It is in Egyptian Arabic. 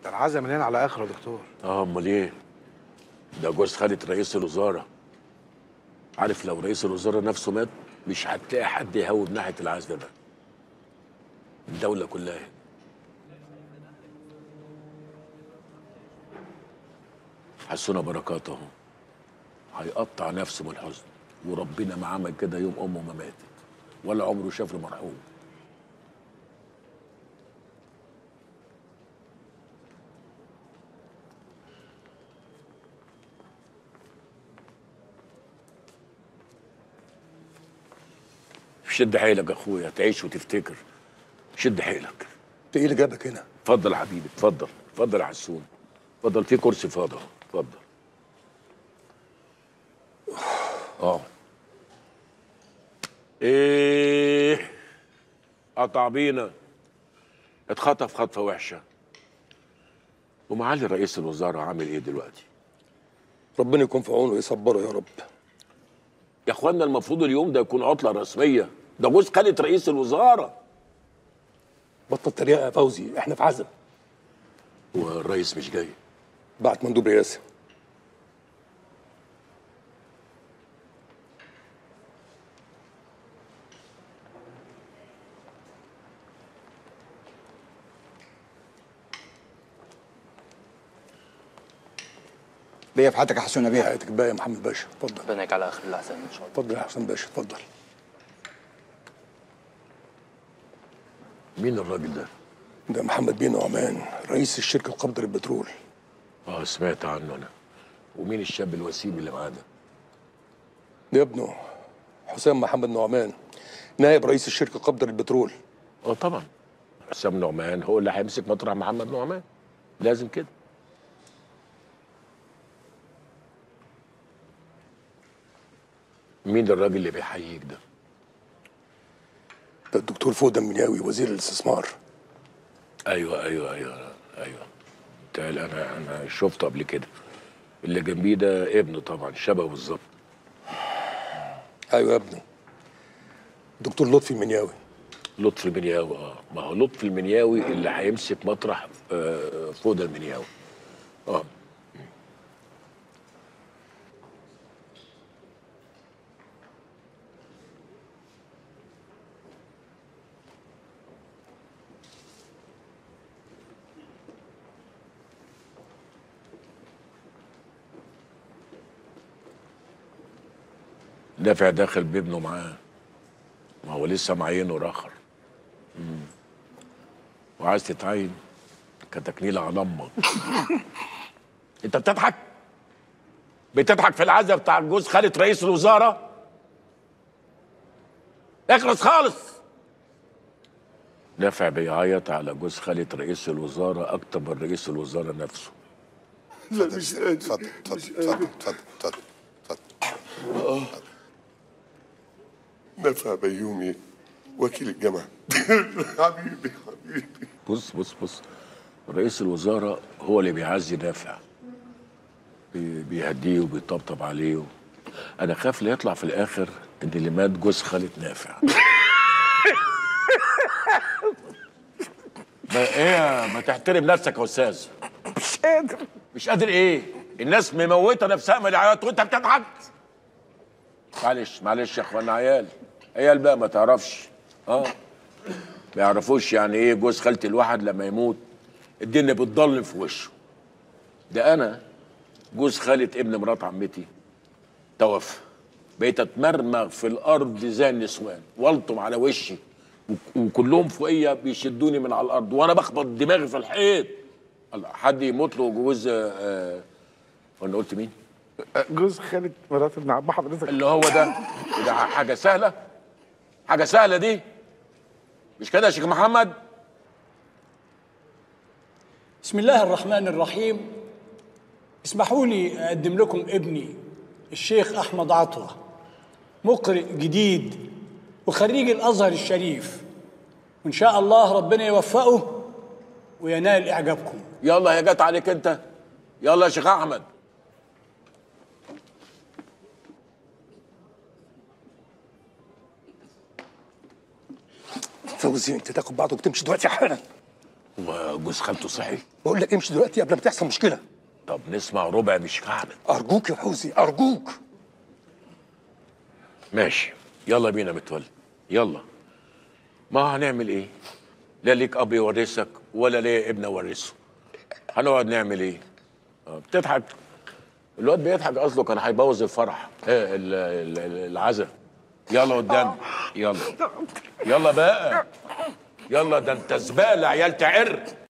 ده العزا من هنا على اخره يا دكتور اه امال ايه ده جوز خالة رئيس الوزاره عارف لو رئيس الوزراء نفسه مات مش هتلاقي حد يهوب ناحيه العزل ده الدوله كلها حسونا بركات اهو هيقطع نفسه من الحزن وربنا ما عمل كده يوم امه ما ماتت ولا عمره شاف له مرحوم شد حيلك يا اخويا تعيش وتفتكر شد حيلك انت ايه اللي جابك هنا؟ اتفضل يا حبيبي اتفضل اتفضل يا حسون اتفضل في كرسي فاضي اهو اتفضل اه ايه قطع بينا اتخطف خطفه وحشه ومعالي رئيس الوزراء عامل ايه دلوقتي ربنا يكون في عونه ويصبره يا رب يا اخوانا المفروض اليوم ده يكون عطله رسميه ده جوز خالة رئيس الوزراء بطل تريقه يا فوزي احنا في عزم والرئيس مش جاي بعت مندوب رئاسي بيا في حياتك يا حسون بيه حياتك بقى يا محمد باشا اتفضل ربنا يجعل اخر الاحسن ان شاء الله اتفضل يا حسن باشا اتفضل مين الراجل ده؟ ده محمد بيه نعمان رئيس الشركه القابضه للبترول اه سمعت عنه انا ومين الشاب الوسيم اللي معاه ده؟ ده ابنه حسام محمد نعمان نائب رئيس الشركه القابضه للبترول اه طبعا حسام نعمان هو اللي هيمسك مطرح محمد نعمان لازم كده مين الراجل اللي بيحييك ده؟ ده الدكتور فوده المنياوي وزير الاستثمار ايوه ايوه ايوه ايوه تعال انا انا شفته قبل كده اللي جنبيه ده ابنه طبعا شبهه بالظبط ايوه يا ابني دكتور لطفي المنياوي لطفي المنياوي اه ما هو لطفي المنياوي اللي هيمسك مطرح آه، فوده المنياوي اه دافع داخل بابنه معاه ما هو لسه معينه راخر مم. وعايز تتعين كتكنيلة على امك انت بتضحك بتضحك في العزا بتاع جوز خالة رئيس الوزراء اخلص خالص نافع بيعيط على جوز خالة رئيس الوزراء اكتر من رئيس الوزراء نفسه لا مش قادر اتفضل اتفضل اتفضل اتفضل اتفضل نفع بيومي وكيل الجامعة حبيبي حبيبي بص بص بص رئيس الوزراء هو اللي بيعزي نافع بي- بيهديه وبيطبطب عليه انا خاف لا يطلع في الاخر ان اللي مات جوز خالة نافع ما ايه ما تحترم نفسك يا استاذ مش قادر مش قادر ايه الناس مموته نفسها من العياط وانت بتضحك معلش معلش يا اخوانا عيال عيال بقى ما تعرفش اه ما يعرفوش يعني ايه جوز خالتي الواحد لما يموت الدنيا بتضلم في وشه ده انا جوز خالة ابن مرات عمتي توفى بقيت اتمرمغ في الارض زي النسوان والطم على وشي وك- وكلهم فوقيا بيشدوني من على الارض وانا بخبط دماغي في الحيط الله حد يموت له جوز آه وانا قلت مين؟ جوز خالد مرات ابن عم حضرتك اللي هو ده ده حاجه سهله حاجه سهله دي مش كده يا شيخ محمد بسم الله الرحمن الرحيم اسمحوا لي أقدم لكم ابني الشيخ أحمد عطوة مقرئ جديد وخريج الأزهر الشريف وإن شاء الله ربنا يوفقه وينال إعجابكم يلا يا جت عليك انت يلا يا شيخ احمد فوزي انت تاخد بعضك وتمشي دلوقتي حالا وجوز خالته صحي بقول لك امشي دلوقتي قبل ما تحصل مشكله طب نسمع ربع مش كعب ارجوك يا فوزي ارجوك ماشي يلا بينا متولي يلا ما هنعمل ايه لا ليك اب يورثك ولا ليا ابن اورثه هنقعد نعمل ايه آه، بتضحك الواد بيضحك اصله كان هيبوظ الفرح آه، ال- ال- ال- العزا يلا قدام يلا يلا بقى يلا ده انت زباله عيال تعر